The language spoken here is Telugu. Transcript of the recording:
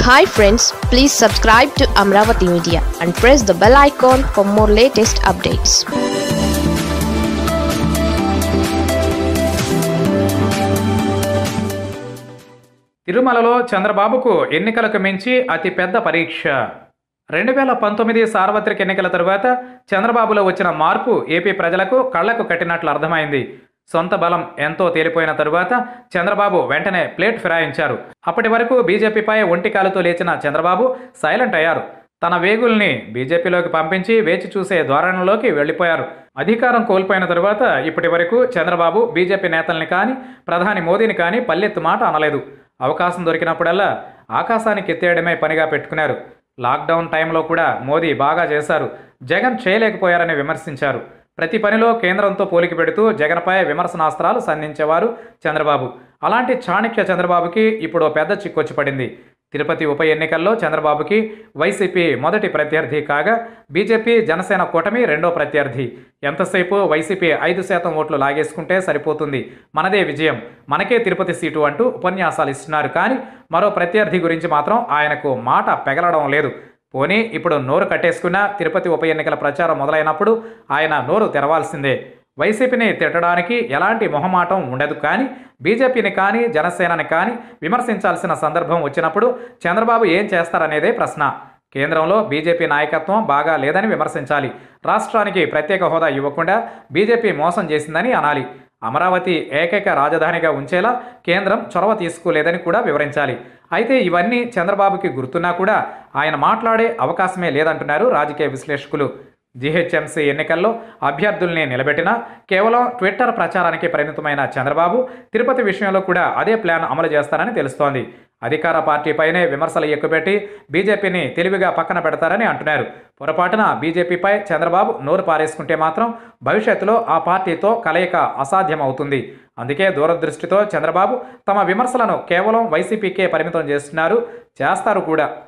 hi friends please subscribe to Amaravati media and press the bell icon for more latest updates తిరుమలలో చంద్రబాబుకు ఎన్నికలకు మించి అతిపెద్ద పరీక్ష రెండు వేల పంతొమ్మిది సార్వత్రిక ఎన్నికల తరువాత చంద్రబాబులో వచ్చిన మార్పు ఏపీ ప్రజలకు కళ్లకు కట్టినట్లు అర్థమైంది సొంత బలం ఎంతో తేలిపోయిన తరువాత చంద్రబాబు వెంటనే ప్లేట్ ఫిరాయించారు అప్పటి వరకు బీజేపీపై ఒంటికాలుతో లేచిన చంద్రబాబు సైలెంట్ అయ్యారు తన వేగుల్ని బీజేపీలోకి పంపించి వేచి చూసే ధోరణిలోకి వెళ్ళిపోయారు అధికారం కోల్పోయిన తరువాత ఇప్పటి వరకు చంద్రబాబు బీజేపీ నేతల్ని కానీ ప్రధాని మోదీని కానీ పల్లెత్తు మాట అనలేదు అవకాశం దొరికినప్పుడల్లా ఆకాశానికి ఎత్తేయడమే పనిగా పెట్టుకున్నారు లాక్డౌన్ టైంలో కూడా మోదీ బాగా చేశారు జగన్ చేయలేకపోయారని విమర్శించారు ప్రతి పనిలో కేంద్రంతో పోలిక పెడుతూ జగన్పై విమర్శనాస్త్రాలు సంధించేవారు చంద్రబాబు అలాంటి చాణక్య చంద్రబాబుకి ఇప్పుడు ఓ పెద్ద చిక్కొచ్చి పడింది తిరుపతి ఉప ఎన్నికల్లో చంద్రబాబుకి వైసీపీ మొదటి ప్రత్యర్థి కాగా బీజేపీ జనసేన కూటమి రెండో ప్రత్యర్థి ఎంతసేపు వైసీపీ ఐదు శాతం ఓట్లు లాగేసుకుంటే సరిపోతుంది మనదే విజయం మనకే తిరుపతి సీటు అంటూ ఉపన్యాసాలు ఇస్తున్నారు కానీ మరో ప్రత్యర్థి గురించి మాత్రం ఆయనకు మాట పెగలడం లేదు పోనీ ఇప్పుడు నోరు కట్టేసుకున్న తిరుపతి ఉప ఎన్నికల ప్రచారం మొదలైనప్పుడు ఆయన నోరు తెరవాల్సిందే వైసీపీని తిట్టడానికి ఎలాంటి మొహమాటం ఉండదు కానీ బీజేపీని కానీ జనసేనని కానీ విమర్శించాల్సిన సందర్భం వచ్చినప్పుడు చంద్రబాబు ఏం చేస్తారనేదే ప్రశ్న కేంద్రంలో బీజేపీ నాయకత్వం బాగా లేదని విమర్శించాలి రాష్ట్రానికి ప్రత్యేక హోదా ఇవ్వకుండా బీజేపీ మోసం చేసిందని అనాలి అమరావతి ఏకైక రాజధానిగా ఉంచేలా కేంద్రం చొరవ తీసుకోలేదని కూడా వివరించాలి అయితే ఇవన్నీ చంద్రబాబుకి గుర్తున్నా కూడా ఆయన మాట్లాడే అవకాశమే లేదంటున్నారు రాజకీయ విశ్లేషకులు జీహెచ్ఎంసీ ఎన్నికల్లో అభ్యర్థుల్ని నిలబెట్టినా కేవలం ట్విట్టర్ ప్రచారానికి పరిమితమైన చంద్రబాబు తిరుపతి విషయంలో కూడా అదే ప్లాన్ అమలు చేస్తారని తెలుస్తోంది అధికార పార్టీపైనే విమర్శలు ఎక్కుపెట్టి బీజేపీని తెలివిగా పక్కన పెడతారని అంటున్నారు పొరపాటున బీజేపీపై చంద్రబాబు నోరు పారేసుకుంటే మాత్రం భవిష్యత్తులో ఆ పార్టీతో కలయిక అసాధ్యమవుతుంది అందుకే దూరదృష్టితో చంద్రబాబు తమ విమర్శలను కేవలం వైసీపీకే పరిమితం చేస్తున్నారు చేస్తారు కూడా